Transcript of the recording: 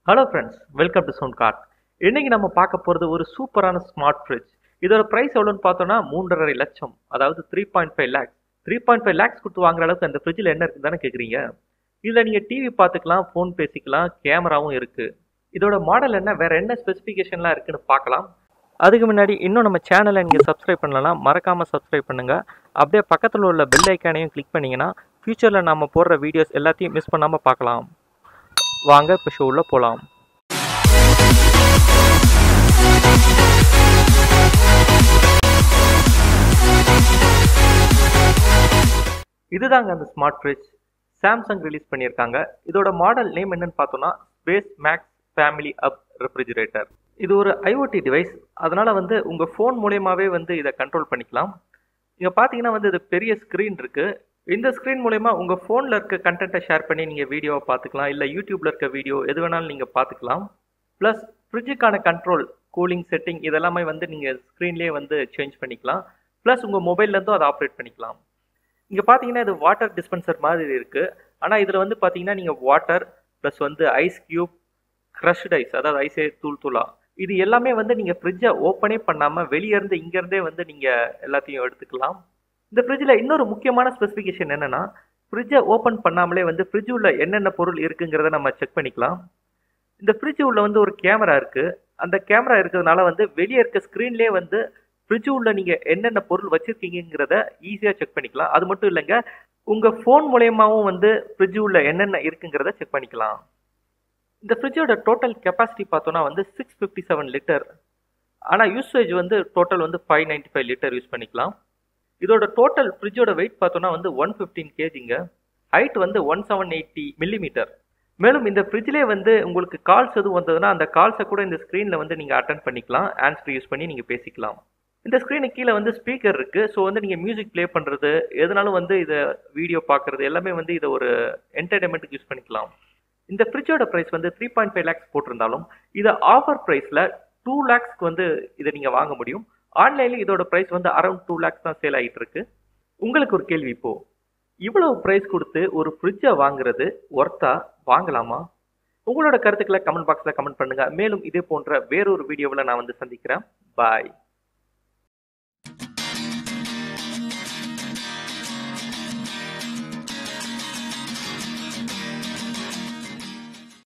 hello friends welcome to sound card இன்னைக்கு நம்ம பார்க்க போகிறது ஒரு சூப்பரான ஸ்மார்ட் ஃப்ரிட்ஜ் இதோட ப்ரைஸ் எவ்வளோன்னு பார்த்தோம்னா மூன்றரை லட்சம் அதாவது three point five lakhs three point five lakhs கொடுத்து வாங்குற அளவுக்கு அந்த ஃப்ரிட்ஜில் என்ன இருக்குன்னு தானே கேட்குறீங்க இதில் நீங்கள் டிவி பார்த்துக்கலாம் ஃபோன் பேசிக்கலாம் கேமராவும் இருக்குது இதோட மாடல் என்ன வேற என்ன ஸ்பெசிஃபிகேஷன்லாம் இருக்குன்னு பார்க்கலாம் அதுக்கு முன்னாடி இன்னும் நம்ம சேனலை நீங்கள் சப்ஸ்கிரைப் பண்ணலாம் மறக்காமல் சப்ஸ்கிரைப் பண்ணுங்கள் அப்படியே பக்கத்தில் உள்ள பெல் ஐக்கானையும் கிளிக் பண்ணிங்கன்னா ஃப்யூச்சரில் நம்ம போடுற வீடியோஸ் எல்லாத்தையும் மிஸ் பண்ணாமல் பார்க்கலாம் வாங்க இப்போ ஷோவில் போகலாம் இதுதாங்க அந்த ஸ்மார்ட் ஃப்ரிட்ஜ் சாம்சங் ரிலீஸ் பண்ணியிருக்காங்க இதோட மாடல் நேம் என்னன்னு பார்த்தோம்னா space max family hub refrigerator இது ஒரு ஐஓடி டிவைஸ் அதனால வந்து உங்கள் ஃபோன் மூலயமாவே வந்து இதை கண்ட்ரோல் பண்ணிக்கலாம் இங்கே பார்த்தீங்கன்னா வந்து இது பெரிய ஸ்க்ரீன் இருக்கு இந்த ஸ்க்ரீன் மூலயமா உங்கள் ஃபோனில் இருக்க கண்டென்ட்டை ஷேர் பண்ணி நீங்கள் வீடியோவை பார்த்துக்கலாம் இல்லை யூடியூப்ல இருக்க வீடியோ எது வேணாலும் நீங்கள் பார்த்துக்கலாம் ப்ளஸ் ஃப்ரிட்ஜுக்கான கண்ட்ரோல் கூலிங் செட்டிங் இதெல்லாமே வந்து நீங்கள் ஸ்க்ரீன்லேயே வந்து சேஞ்ச் பண்ணிக்கலாம் ப்ளஸ் உங்கள் மொபைல்லேருந்தும் அதை ஆப்ரேட் பண்ணிக்கலாம் இங்கே பார்த்தீங்கன்னா இது வாட்டர் டிஸ்பென்சர் மாதிரி இருக்குது ஆனால் இதில் வந்து பார்த்தீங்கன்னா நீங்கள் வாட்டர் ப்ளஸ் வந்து ஐஸ் க்யூப் க்ரஷ்டு ஐஸ் அதாவது ஐஸே தூள் தூளா இது எல்லாமே வந்து நீங்கள் ஃப்ரிட்ஜை ஓப்பனே பண்ணாமல் வெளியேருந்து இங்கேருந்தே வந்து நீங்கள் எல்லாத்தையும் எடுத்துக்கலாம் இந்த ஃப்ரிட்ஜில் இன்னொரு முக்கியமான ஸ்பெசிஃபிகேஷன் என்னென்னா ஃப்ரிட்ஜை ஓப்பன் பண்ணாமலே வந்து ஃப்ரிட்ஜ் உள்ள என்னென்ன பொருள் இருக்குங்கிறத நம்ம செக் பண்ணிக்கலாம் இந்த ஃப்ரிட்ஜ் உள்ள வந்து ஒரு கேமரா இருக்குது அந்த கேமரா இருக்கிறதுனால வந்து வெளியே இருக்க ஸ்க்ரீன்லேயே வந்து ஃப்ரிட்ஜ் உள்ள நீங்கள் என்னென்ன பொருள் வச்சுருக்கீங்கிறத ஈஸியாக செக் பண்ணிக்கலாம் அது மட்டும் இல்லைங்க உங்கள் ஃபோன் மூலயமாவும் வந்து ஃப்ரிட்ஜ் உள்ள என்னென்ன இருக்குங்கிறத செக் பண்ணிக்கலாம் இந்த ஃப்ரிட்ஜோட டோட்டல் கெப்பாசிட்டி பார்த்தோன்னா வந்து சிக்ஸ் ஃபிஃப்டி செவன் லிட்டர் ஆனால் யூசேஜ் வந்து டோட்டல் வந்து five ninety five litre use பண்ணிக்கலாம் இதோட டோட்டல் ஃப்ரிட்ஜோட வெயிட் பார்த்தோன்னா வந்து ஒன் ஃபிஃப்டீன் கேஜிங்க ஹைட் வந்து ஒன் செவன் எயிட்டி மில்லிமீட்டர் மேலும் இந்த ஃப்ரிட்ஜ்லேயே வந்து உங்களுக்கு கால்ஸ் எதுவும் வந்ததுன்னா அந்த கால்ஸை கூட இந்த ஸ்க்ரீனில் வந்து நீங்கள் அட்டன் பண்ணிக்கலாம் ஆன்ஸ்ஃப்ரீ யூஸ் பண்ணி நீங்கள் பேசிக்கலாம் இந்த ஸ்க்ரீனுக்கு கீழே வந்து ஸ்பீக்கர் இருக்குது ஸோ வந்து நீங்கள் மியூசிக் ப்ளே பண்ணுறது எதனாலும் வந்து இதை வீடியோ பார்க்குறது எல்லாமே வந்து இதை ஒரு என்டர்டைன்மெண்ட்டுக்கு யூஸ் பண்ணிக்கலாம் இந்த ஃப்ரிட்ஜோட ப்ரைஸ் வந்து த்ரீ பாயிண்ட் ஃபைவ் லேக்ஸ் போட்டிருந்தாலும் இதை ஆஃபர் ப்ரைஸில் டூ லேக்ஸ்க்கு வந்து இதை நீங்கள் வாங்க முடியும் ஆன்லைனில் இதோட ப்ரைஸ் வந்து அரௌண்ட் டூ லேக்ஸ் தான் சேல் ஆகிட்டு இருக்கு உங்களுக்கு ஒரு கேள்வி இப்போ இவ்வளவு ப்ரைஸ் கொடுத்து ஒரு ஃப்ரிட்ஜை வாங்குறது ஒர்த்தா வாங்கலாமா உங்களோட கருத்துக்களை கமெண்ட் பாக்ஸில் கமெண்ட் பண்ணுங்க மேலும் இதே போன்ற வேறொரு வீடியோவில் நான் வந்து சந்திக்கிறேன் பாய்